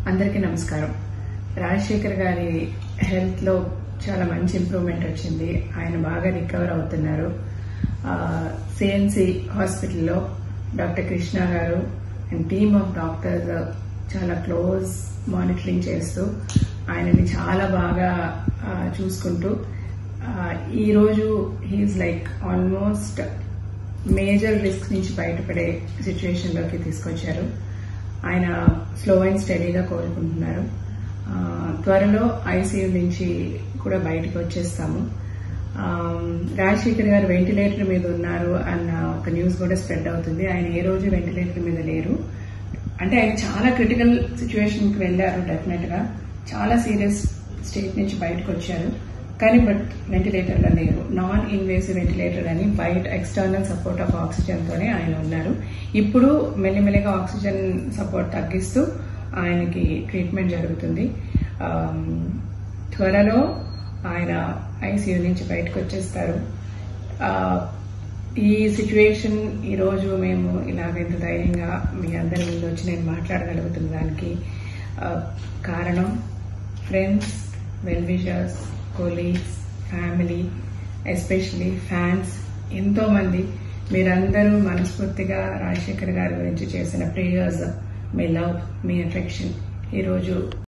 అందరికీ నమస్కారం రాజశేఖర్ గారి హెల్త్ లో చాలా మంచి ఇంప్రూవ్మెంట్ వచ్చింది ఆయన బాగా రికవర్ అవుతున్నారు సిఎన్సి హాస్పిటల్లో డాక్టర్ కృష్ణ గారు అండ్ టీమ్ ఆఫ్ డాక్టర్స్ చాలా క్లోజ్ మానిటరింగ్ చేస్తూ ఆయనని చాలా బాగా ఆ, చూసుకుంటూ ఆ, ఈరోజు he is like almost major risk నుంచి బయటపడే సిచ్యువేషన్ లోకి తీసుకొచ్చారు ఆయన స్లో అండ్ స్టడీగా కోరుకుంటున్నారు ఆ, త్వరలో ఐసీయూ నుంచి కూడా బయటకు వచ్చేస్తాము ఆ, రాజశేఖర్ గారు వెంటిలేటర్ మీద ఉన్నారు అన్న ఒక న్యూస్ కూడా స్ప్రెడ్ అవుతుంది ఆయన ఏ రోజు వెంటిలేటర్ మీద లేరు అంటే ఆయన చాలా క్రిటికల్ సిచ్యువేషన్ కి వెళ్ళారు డెఫినెట్ గా చాలా సీరియస్ స్టేట్ నుంచి బయటకు వచ్చారు కానీ బట్ వెంటిలేటర్ లో లేరు నాన్ ఇన్వేసివ్ వెంటిలేటర్ అని బయట ఎక్స్టర్నల్ సపోర్ట్ ఆఫ్ ఆక్సిజన్ తోనే ఆయన ఉన్నారు ఇప్పుడు మెల్లిమెల్లిగా ఆక్సిజన్ సపోర్ట్ తగ్గిస్తూ ఆయనకి ట్రీట్మెంట్ జరుగుతుంది ఆమ్, త్వరలో ఆయన ఐసీయూ నుంచి బయటకు వచ్చేస్తారు ఆ, ఈ సిచ్యువేషన్ ఈ రోజు మేము ఇలాగ ఇంత ధైర్యంగా మీ అందరి ముందు వచ్చి నేను మాట్లాడగలుగుతున్న దానికి ఆ, కారణం friends well wishers colleagues family especially fans ఎంతో మంది మీరందరూ మనస్ఫూర్తిగా రాజశేఖర్ గారి గురించి చేసిన ప్రేయర్స్ మీ లవ్ మీ అఫెక్షన్ ఈరోజు